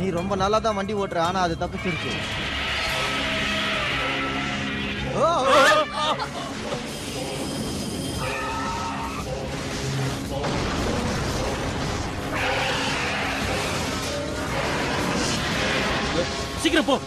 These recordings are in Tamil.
நீ ரொம்ப நல்லா தான் வண்டி ஓட்டுற ஆனா அது தப்பிச்சிருச்சு ஓ, ஓ. சீக்கிரம் போ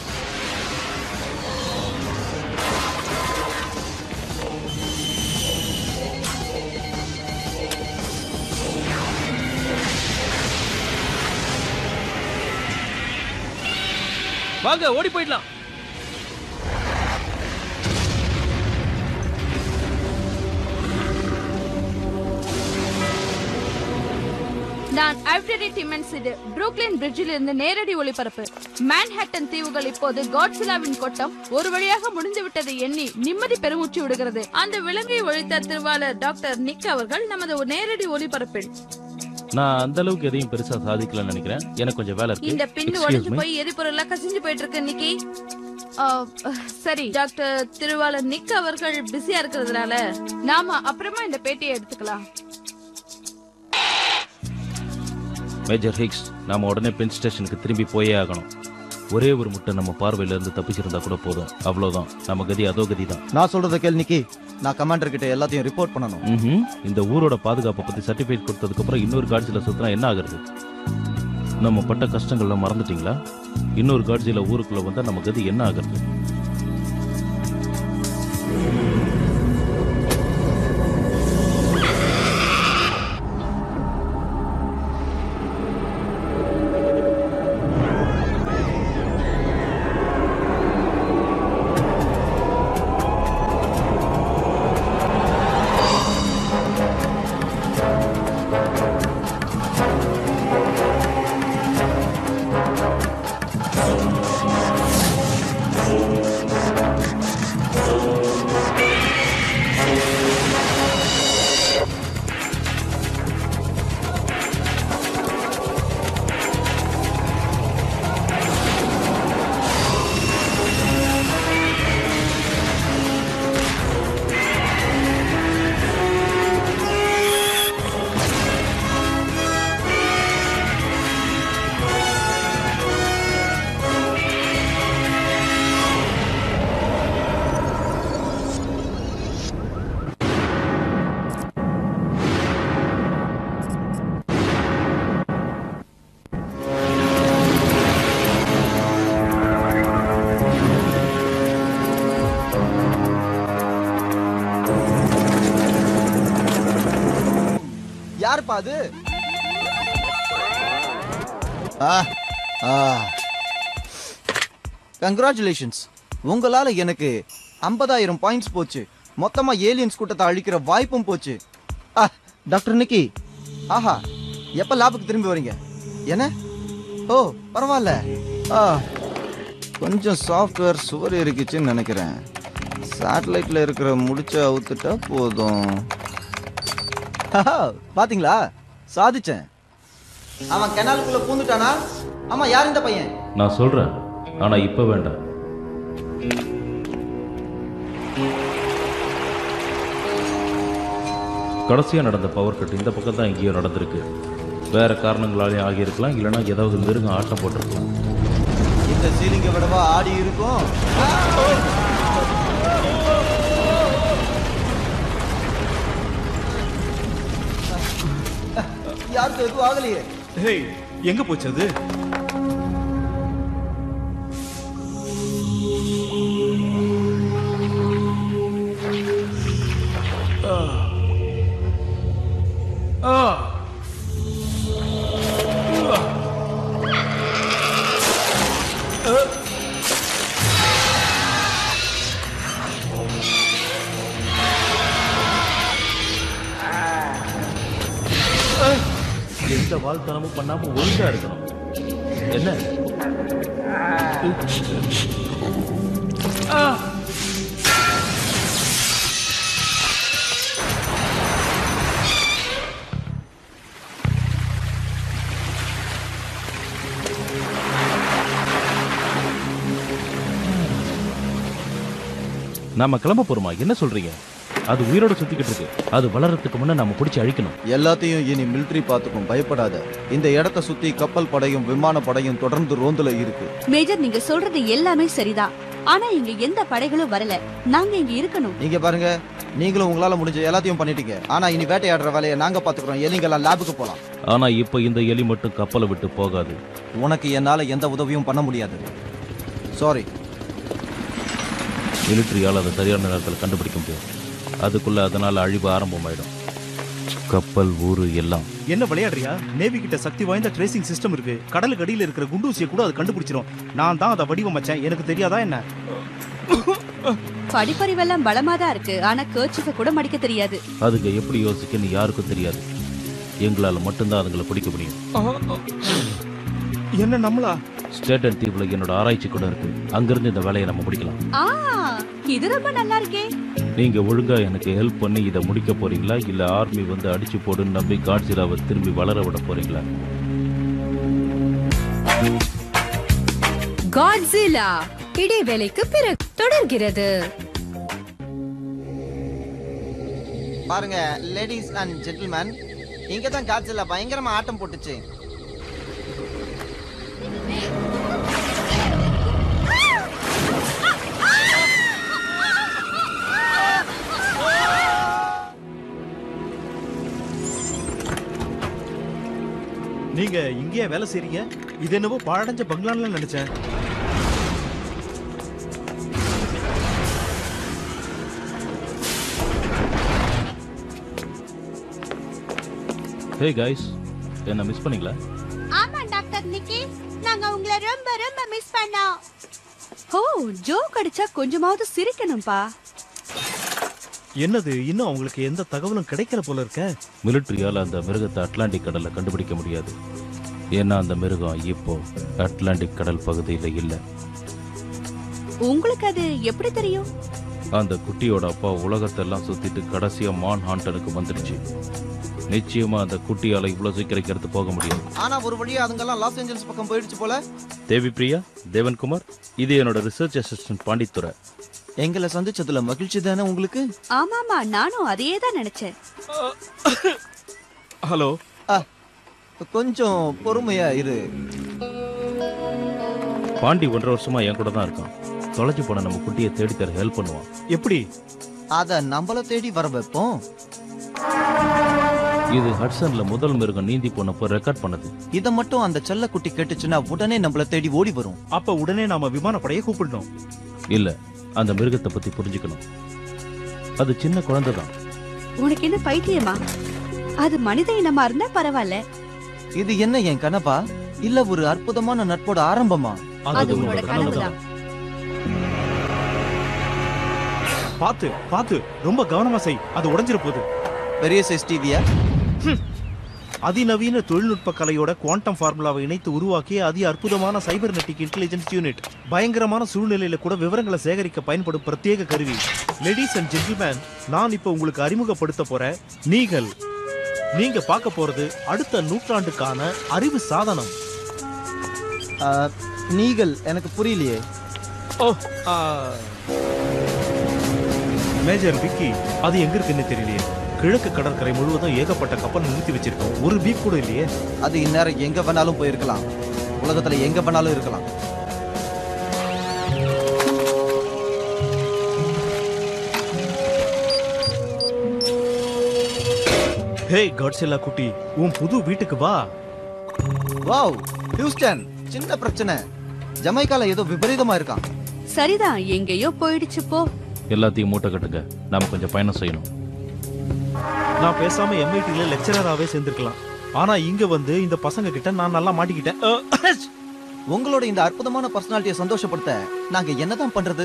வாங்க ஓடி போயிடலாம் நான் ஐவ்டரி டிமென்ஸ் இது புரூக்லின் பிரிட்ஜில் இருந்து நேரடி ஒளிபரப்பு மேன்ஹாட்டன் தீவுகள் இப்போது காட்சிலாவின் கொட்டம் ஒரு வழியாக முடிந்து விட்டதை எண்ணி நிம்மதி பெருமூச்சு விடுகிறது அந்த விலங்கை ஒழித்த திருவாளர் டாக்டர் நிக் அவர்கள் நமது நேரடி ஒளிபரப்பில் நான் அந்த அளவுக்கு எதையும் பெருசா சாதிக்கலன்னு நினைக்கிறேன் எனக்கு கொஞ்சம் வேலை இருக்கு இந்த பின்னு Excuse உடைஞ்சு me. போய் எரிபொருள் எல்லாம் கசிஞ்சு போயிட்டு இருக்கு நிக்கி ஆ, சரி டாக்டர் திருவாளர் நிக் அவர்கள் பிஸியா இருக்கிறதுனால நாம அப்புறமா இந்த பேட்டியை எடுத்துக்கலாம் மேஜர் ஹிக்ஸ் நாம உடனே பென் ஸ்டேஷனுக்கு திரும்பி போயே ஆகணும் ஒரே ஒரு முட்டை நம்ம பார்வையில இருந்து தப்பிச்சிருந்தா கூட போதும் அவ்வளவுதான் நம்ம கதி அதோ கதி தான் நான் சொல்றத கேள் நிக்கி நான் கமாண்டர் கிட்ட எல்லாத்தையும் ரிப்போர்ட் பண்ணணும் ம்ஹும். இந்த ஊரோட பாதுகாப்பை பத்தி சர்டிபிகேட் கொடுத்ததுக்கு அப்புறம் இன்னொரு காட்சியில சுத்தினா என்ன ஆகுறது நம்ம பட்ட கஷ்டங்கள்லாம் மறந்துட்டீங்களா இன்னொரு காட்சியில ஊருக்குள்ள வந்தா நம்ம கதி என்ன ஆகுறது யாருப்பா அது ஆ ஆ கங்க்ராச்சுலேஷன்ஸ் உங்களால எனக்கு ஐம்பதாயிரம் பாயிண்ட்ஸ் போச்சு மொத்தமா ஏலியன்ஸ் கூட்டத்தை அழிக்கிற வாய்ப்பும் போச்சு ஆ டாக்டர் நிக்கி ஆஹா எப்ப லாபுக்கு திரும்பி வரீங்க என்ன ஓ பரவாயில்ல ஆ கொஞ்சம் சாஃப்ட்வேர் சுவர் இருக்குச்சுன்னு நினைக்கிறேன் சேட்டலைட்ல இருக்கிற முடிச்ச அவுத்துட்டா போதும் ஆஹா, பாத்தீங்களா சாதிச்சேன் அவன் கெனாலுக்குள்ள பூந்துட்டானா ஆமா யார் இந்த பையன் நான் சொல்றேன் ஆனா இப்ப வேண்டாம் கடைசியா நடந்த பவர் கட் இந்த பக்கம் தான் எங்கேயோ நடந்திருக்கு வேற காரணங்களாலே ஆகியிருக்கலாம் இல்லைன்னா ஏதாவது மிருகம் ஆட்டம் போட்டிருக்கலாம் இந்த சீலிங்க விடவா ஆடி இருக்கும் யாருக்கு எதுவும் ஆகலையே ஹேய் எங்க போச்சு அது எந்த வாழ்த்தனமும் பண்ணாம ஒழுங்கா இருக்கணும் என்ன நாம கிளம்ப போறோமா என்ன சொல்றீங்க அது உயிரோட சுத்திக்கிட்டு இருக்கு அது வளர்றதுக்கு முன்ன நம்ம பிடிச்சி அழிக்கணும் எல்லாத்தையும் இனி மிலிட்ரி பார்த்துக்கும் பயப்படாத இந்த இடத்த சுத்தி கப்பல் படையும் விமான படையும் தொடர்ந்து ரோந்துல இருக்கு மேஜர் நீங்க சொல்றது எல்லாமே சரிதான் ஆனா இங்க எந்த படைகளும் வரல நாங்க இங்க இருக்கணும் நீங்க பாருங்க நீங்களும் உங்களால முடிஞ்ச எல்லாத்தையும் பண்ணிட்டீங்க ஆனா இனி வேட்டையாடுற வேலையை நாங்க பாத்துக்கிறோம் எலிங்கெல்லாம் லேபுக்கு போலாம் ஆனா இப்ப இந்த எலி மட்டும் கப்பலை விட்டு போகாது உனக்கு என்னால எந்த உதவியும் பண்ண முடியாது சாரி மிலிட்ரியால் அதை சரியான நேரத்தில் கண்டுபிடிக்க முடியும் அதுக்குள்ள அதனால அழிவு ஆரம்பமாயிடும் கப்பல் ஊரு எல்லாம் என்ன விளையாடுறியா நேவி கிட்ட சக்தி வாய்ந்த ட்ரேசிங் சிஸ்டம் இருக்கு கடலுக்கு அடியில இருக்கிற குண்டூசியை கூட அது கண்டுபிடிச்சிரும் நான் தான் அதை வடிவமைச்சேன் எனக்கு தெரியாதா என்ன படிப்பறிவெல்லாம் பலமா தான் இருக்கு ஆனா கேர்ச்சிஃப கூட மடிக்க தெரியாது அதுங்க எப்படி யோசிக்குன்னு யாருக்கும் தெரியாது எங்களால் மட்டும்தான் அதுங்களை பிடிக்க முடியும் என்ன நம்மளா ஸ்டேட்டன் தீவுல என்னோட ஆராய்ச்சி கூட இருக்கு அங்கிருந்து இந்த வேலையை நம்ம முடிக்கலாம் ஆ இது ரொம்ப நல்லா இருக்கே நீங்க ஒழுங்கா எனக்கு ஹெல்ப் பண்ணி இதை முடிக்க போறீங்களா இல்ல ஆர்மி வந்து அடிச்சு போடுன்னு நம்பி காட்சிலாவை திரும்பி வளர விட போறீங்களா காட்ஸிலா இடைவேளைக்கு பிறகு தொடர்கிறது பாருங்க லேடிஸ் அண்ட் ஜென்டில்மேன் இங்க தான் காட்சில பயங்கரமா ஆட்டம் போட்டுச்சு நீங்க இங்கேயே வேலை செய்றீங்க இது என்னவோ பாழடைஞ்ச பங்களான்ல நினைச்சேன் ஹே கைஸ் என்ன மிஸ் பண்ணீங்களா ஆமா டாக்டர் நிக்கி நாங்க உங்களை ரொம்ப ரொம்ப மிஸ் பண்ணோம் ஓ ஜோக் அடிச்சா கொஞ்சமாவது சிரிக்கணும்பா என்னது இன்னும் அவங்களுக்கு எந்த தகவலும் கிடைக்கல போல இருக்க மிலிட்ரியால் அந்த மிருகத்தை அட்லாண்டிக் கடல்ல கண்டுபிடிக்க முடியாது ஏன்னா அந்த மிருகம் இப்போ அட்லாண்டிக் கடல் பகுதியில் இல்லை உங்களுக்கு அது எப்படி தெரியும் அந்த குட்டியோட அப்பா உலகத்தெல்லாம் சுத்திட்டு கடைசியா மான் ஹாண்டனுக்கு வந்துடுச்சு நிச்சயமா அந்த குட்டியால இவ்வளவு சீக்கிரம் எடுத்து போக முடியாது ஆனா ஒரு வழியா அதுங்கெல்லாம் லாஸ் ஏஞ்சல்ஸ் பக்கம் போயிடுச்சு போல தேவி பிரியா தேவன்குமார் இது என்னோட ரிசர்ச் அசிஸ்டன்ட் பாண்டித்துறை எங்களை சந்திச்சதுல மகிழ்ச்சி தானே உங்களுக்கு ஆமாமா நானும் அதையே தான் நினைச்சேன் ஹலோ ஆ, கொஞ்சம் பொறுமையா இரு பாண்டி ஒன்றரை வருஷமா என் கூட தான் இருக்கான் தொலைச்சு போன நம்ம குட்டியை தேடி தர ஹெல்ப் பண்ணுவான் எப்படி அத நம்மள தேடி வர வைப்போம் இது ஹட்சன்ல முதல் மிருகம் நீந்தி போனப்போ ரெக்கார்ட் பண்ணது இத மட்டும் அந்த செல்ல குட்டி கேட்டுச்சுன்னா உடனே நம்மள தேடி ஓடி வரும் அப்ப உடனே நாம விமானப்படையை கூப்பிடணும் இல்ல அந்த மிருகத்தை பத்தி புரிஞ்சுக்கணும் அது சின்ன குழந்தை தான் உனக்கு என்ன பைத்தியமா அது மனித இனமா இருந்தா பரவாயில்ல இது என்ன என் கனவா இல்ல ஒரு அற்புதமான நட்போட ஆரம்பமா அது உன்னோட கனவுதான் பாத்து பாத்து ரொம்ப கவனமா செய் அது உடைஞ்சிர போகுது பெரிய சைஸ் டிவியா அதிநவீன தொழில்நுட்ப கலையோட குவாண்டம் ஃபார்முலாவை இணைத்து உருவாக்கிய அதி அற்புதமான சைபர்நெட்டிக் இன்டெலிஜென்ஸ் யூனிட் பயங்கரமான சூழ்நிலையில கூட விவரங்களை சேகரிக்க பயன்படும் பிரத்யேக கருவி லேடிஸ் அண்ட் ஜென்டில்மேன் நான் இப்போ உங்களுக்கு அறிமுகப்படுத்த போற நீகள் நீங்க பார்க்க போறது அடுத்த நூற்றாண்டுக்கான அறிவு சாதனம் ஆ, நீகள் எனக்கு புரியலையே ஓ மேஜர் விக்கி அது எங்க இருக்குன்னு தெரியலையே கிழக்கு கடற்கரை முழுவதும் ஏகப்பட்ட கப்பல் நிறுத்தி வச்சிருக்கோம் ஒரு பீப் கூட இல்லையே அது இந்நேரம் எங்க வேணாலும் போயிருக்கலாம் உலகத்துல எங்க வேணாலும் இருக்கலாம் ஹே காட்ஸெல்லா குட்டி உன் புது வீட்டுக்கு வா வாவ் ஹியூஸ்டன் சின்ன பிரச்சனை ஜமைக்கால ஏதோ விபரீதமா இருக்கான் சரிதான் எங்கேயோ போயிடுச்சு போ எல்லாத்தையும் மூட்டை கட்டுங்க நாம கொஞ்சம் பயணம் செய்யணும் நான் பேசாம எம்ஐடில லெக்சரராகவே சேர்ந்திருக்கலாம் ஆனா இங்க வந்து இந்த பசங்க கிட்ட நான் நல்லா மாட்டிக்கிட்டேன் அஹ், உங்களோட இந்த அற்புதமான பர்சனாலிட்டியை சந்தோஷப்படுத்த நாங்க என்னதான் பண்றது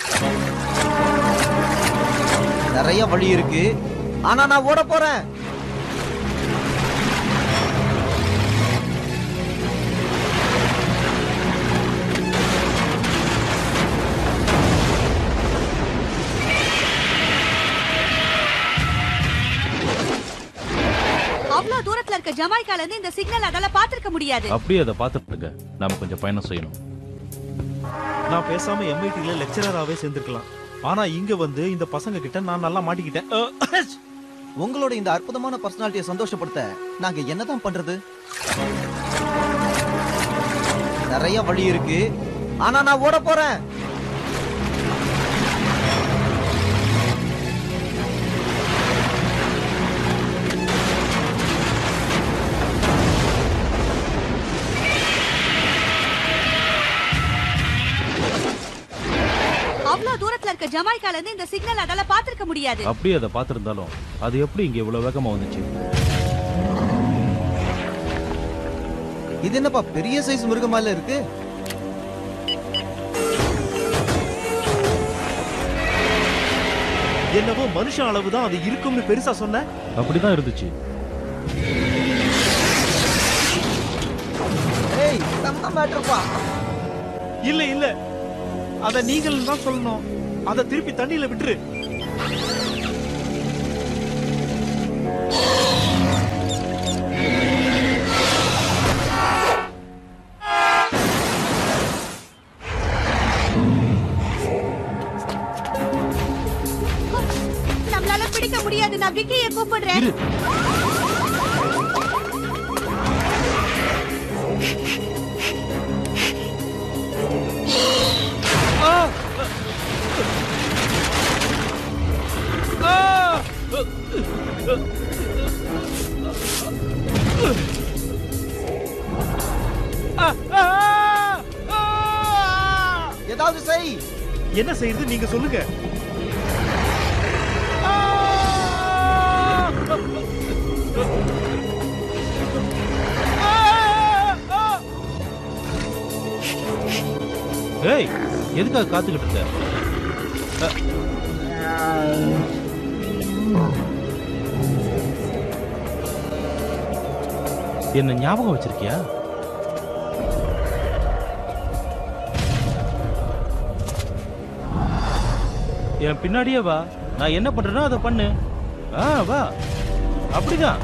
நிறைய வழி இருக்கு ஆனா நான் ஓட போறேன் அவ்வளவு தூரத்துல இருக்க ஜமாய்க்கால இருந்து இந்த சிக்னல் அதால பாத்திருக்க முடியாது அப்படியே அதை பார்த்துட்டு இருங்க நாம கொஞ்சம் பயணம் செய்யணும் நான் பேசாம எம்ஐடில லெக்சரராகவே சேர்ந்திருக்கலாம் ஆனா இங்க வந்து இந்த பசங்க கிட்ட நான் நல்லா மாட்டிக்கிட்டேன் அஹ், உங்களோட இந்த அற்புதமான பர்சனாலிட்டியை சந்தோஷப்படுத்த நாங்க என்னதான் பண்றது நிறைய வழி இருக்கு ஆனா நான் ஓட போறேன் அவ்வளவு தூரத்துல இருக்க ஜமாய்க்கால இருந்து இந்த சிக்னல் அதால பாத்திருக்க முடியாது அப்படியே அதை பார்த்துருந்தாலும் அது எப்படி இங்க இவ்வளவு வேகமா வந்துச்சு இது என்னப்பா பெரிய சைஸ் மிருகமால இருக்கு என்னவோ மனுஷன் அளவுதான் அது இருக்கும்னு பெருசா சொன்ன அப்படிதான் இருந்துச்சு ஏய் நம்ம மேட்டர்ப்பா இல்ல இல்ல அத நீங்கள் தான் சொல்லணும் அத திருப்பி தண்ணியில விட்டுரு நம்மளால பிடிக்க முடியாது நான் விக்கிய கூப்பிடுறேன் இரு ஏதாவது செய் என்ன செய்யுது நீங்க சொல்லுங்க ஏய் எதுக்காக காத்துக்கிட்டு இருக்க என்ன ஞாபகம் வச்சிருக்கியா என் பின்னாடியே வா நான் என்ன பண்றேனோ அதை பண்ணு ஆ வா அப்படிதான்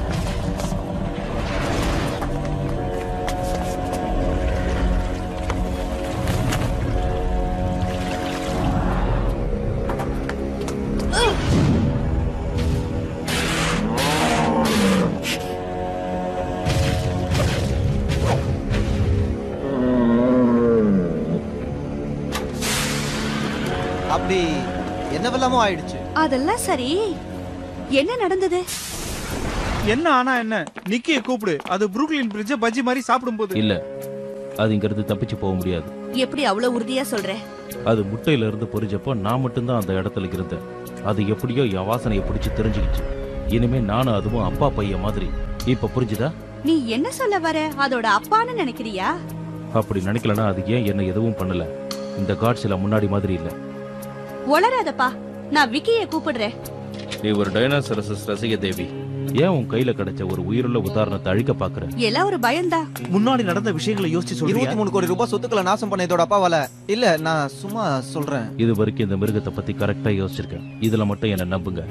அப்படி என்னவெல்லாமோ ஆயிடுச்சு அதெல்லாம் சரி என்ன நடந்தது என்ன ஆனா என்ன நிக்கிய கூப்பிடு அது புரூக்லின் பிரிட்ஜ பஜ்ஜி மாதிரி சாப்பிடும்போது இல்ல அது இங்க இருந்து தப்பிச்சு போக முடியாது எப்படி அவ்வளவு உறுதியா சொல்ற அது முட்டையில இருந்து பொரிஞ்சப்போ நான் மட்டும்தான் அந்த இடத்துல இருந்தேன் அது எப்படியோ என் வாசனையை பிடிச்சு தெரிஞ்சுக்கிச்சு இனிமே நானும் அதுவும் அப்பா பையன் மாதிரி இப்ப புரிஞ்சுதா நீ என்ன சொல்ல வர அதோட அப்பான்னு நினைக்கிறியா அப்படி நினைக்கலனா அது ஏன் என்ன எதுவும் பண்ணல இந்த காட்சியில முன்னாடி மாதிரி இல்ல உளராதப்பா நான் விக்கிய கூப்பிடுறேன் நீ ஒரு டைனாசரசஸ் ரசிக தேவி ஏன் உன் கையில கிடைச்ச ஒரு உயிருள்ள உதாரணத்தை அழிக்க பாக்குற எல்லாம் ஒரு பயம்தான் முன்னாடி நடந்த விஷயங்களை யோசிச்சு சொல்றியா இருபத்தி மூணு கோடி ரூபாய் சொத்துக்களை நாசம் பண்ண இதோட அப்பாவால இல்ல நான் சும்மா சொல்றேன் இது வரைக்கும் இந்த மிருகத்தை பத்தி கரெக்டா யோசிச்சிருக்கேன் இதுல மட்டும் என்ன நம்புங்க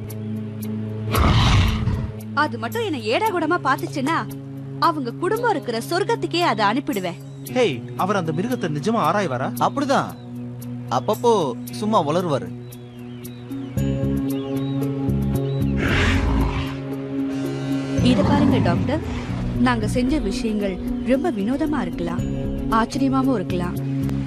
அது மட்டும் என்ன ஏடா கூடமா பாத்துச்சுன்னா அவங்க குடும்பம் இருக்கிற சொர்க்கத்துக்கே அதை அனுப்பிடுவேன் ஹேய் அவர் அந்த மிருகத்தை நிஜமா ஆராய்வாரா அப்படிதான் அப்பப்போ சும்மா வளருவாரு இத பாருங்க டாக்டர் நாங்க செஞ்ச விஷயங்கள் ரொம்ப வினோதமா இருக்கலாம் ஆச்சரியமாவும் இருக்கலாம்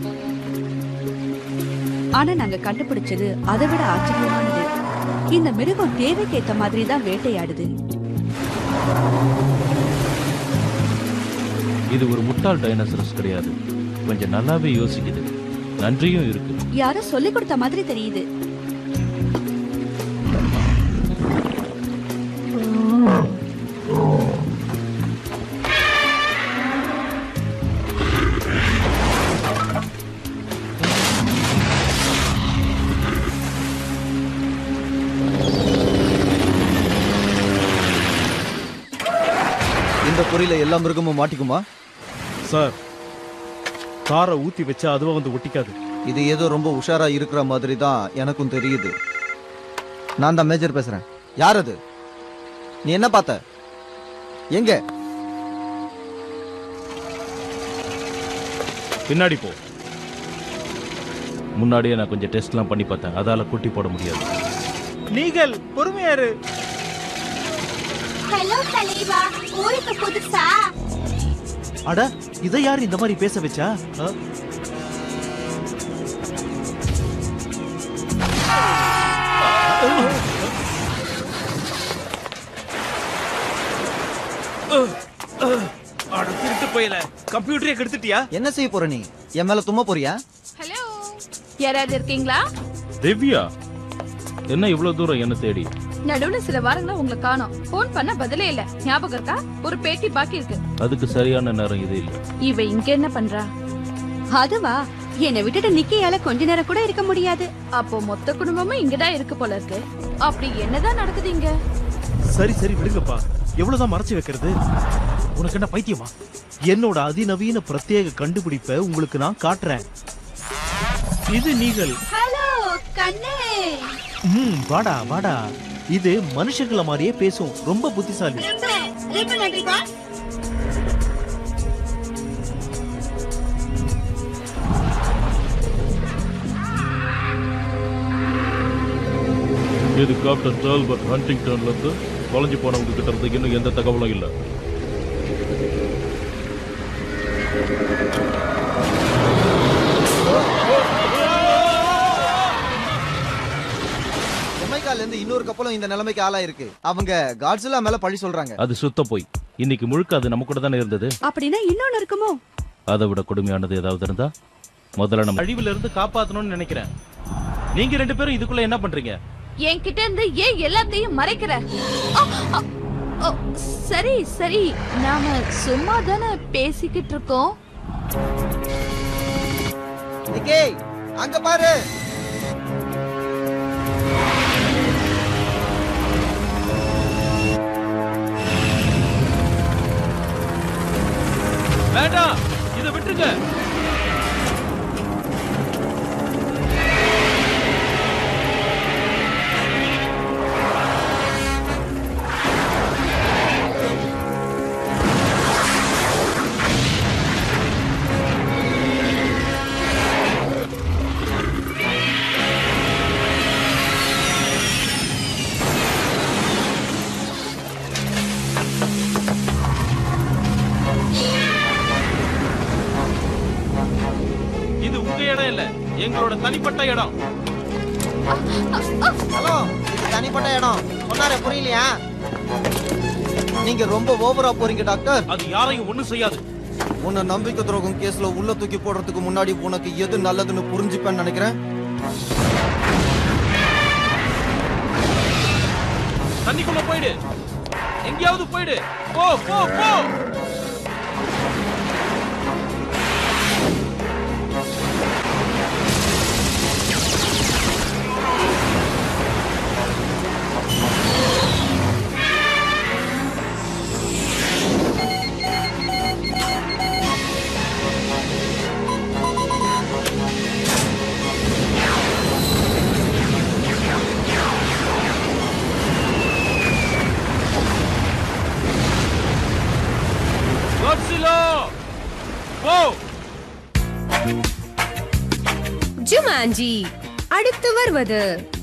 ஆனா நாங்க கண்டுபிடிச்சது அதை விட ஆச்சரியமானது இந்த மிருகம் தேவைக்கு ஏத்த மாதிரி தான் வேட்டையாடுது இது ஒரு முட்டாள் டைனாசரஸ் கிடையாது கொஞ்சம் நல்லாவே யோசிக்குது நன்றியும் இருக்கு யாரோ சொல்லி கொடுத்த மாதிரி தெரியுது இந்த பொறியில எல்லா மிருகமும் மாட்டிக்குமா சார் காரை ஊத்தி வச்சா அதுவா வந்து ஒட்டிக்காது இது ஏதோ ரொம்ப உஷாரா இருக்கிற மாதிரி தான் எனக்கும் தெரியுது நான் தான் மேஜர் பேசுறேன் யார் அது நீ என்ன பார்த்த எங்க பின்னாடி போ முன்னாடியே நான் கொஞ்சம் டெஸ்ட்லாம் பண்ணி பார்த்தேன் அதால குட்டி போட முடியாது நீகல் பொறுமையா இரு ஹலோ தலைவா ஊருக்கு புதுசா அட இதை யார் இந்த மாதிரி பேச வச்சா ஆ? அட திருட்டு போயில கம்ப்யூட்டரே கெடுத்துட்டியா என்ன செய்ய போற நீ என் மேல தும்ம போறியா ஹலோ யாராவது இருக்கீங்களா திவ்யா என்ன இவ்வளவு தூரம் என்ன தேடி நடுவுல சில வாரங்களா உங்களை காணோம் போன் பண்ண பதிலே இல்ல ஞாபகம் இருக்கா ஒரு பேட்டி பாக்கி இருக்கு அதுக்கு சரியான நேரம் இது இல்லை இவ இங்க என்ன பண்றா அதுவா என்னை விட்டுட்டு நிக்கியால கொஞ்ச நேரம் கூட இருக்க முடியாது அப்போ மொத்த குடும்பமும் இங்கதான் இருக்கு போல இருக்கு அப்படி என்னதான் நடக்குது இங்க சரி சரி விடுங்கப்பா எவ்வளவுதான் மறைச்சு வைக்கிறது உனக்கு என்ன பைத்தியமா என்னோட அதிநவீன பிரத்யேக கண்டுபிடிப்பை உங்களுக்கு நான் காட்டுறேன் இது நீகல் ஹலோ கண்ணே ம் வாடா வாடா இது மனுஷங்கள மாதிரியே பேசும் ரொம்ப புத்திசாலி ரொம்ப ரொம்ப நன்றி பாஸ் இது கேப்டன் டால்பர்ட் ஹண்டிங்டன்ல இருந்து தொலைஞ்சு போனவங்க கிட்ட இருந்து இன்னும் எந்த தகவலும் இல்லை ஜமைக்கால இருந்து இன்னொரு கப்பலும் இந்த நிலைமைக்கு ஆளாயிருக்கு அவங்க காட்ஸிலா மேல பழி சொல்றாங்க அது சுத்த போய் இன்னைக்கு முழுக்க அது நம்ம கூட தானே இருந்தது அப்படின்னா இன்னொன்னு இருக்குமோ அதை விட கொடுமையானது ஏதாவது இருந்தா முதல்ல நம்ம அழிவுல இருந்து காப்பாத்தணும்னு நினைக்கிறேன் நீங்க ரெண்டு பேரும் இதுக்குள்ள என்ன பண்றீங்க என்கிட்ட இருந்து ஏன் எல்லாத்தையும் மறைக்கிற ஆ, ஆ, ஓ, சரி சரி நாம சும்மா தானே பேசிக்கிட்டு இருக்கோம் நிக்கே அங்க பாரு வேண்டாம் இதை விட்டுருங்க இது உங்க இடம் இல்ல எங்களோட தனிப்பட்ட இடம் ஹலோ இது தனிப்பட்ட இடம் சொன்னாரே புரியலையா நீங்க ரொம்ப ஓவரா போறீங்க டாக்டர் அது யாரையும் ஒண்ணும் செய்யாது உன்னை நம்பிக்கை துரோகம் கேஸ்ல உள்ள தூக்கி போடுறதுக்கு முன்னாடி உனக்கு எது நல்லதுன்னு புரிஞ்சுப்பேன்னு நினைக்கிறேன் தண்ணிக்குள்ள போயிடு எங்கேயாவது போயிடு போ போ போ Godzilla! போ ஜுமான்ஜி அடுத்து வருவது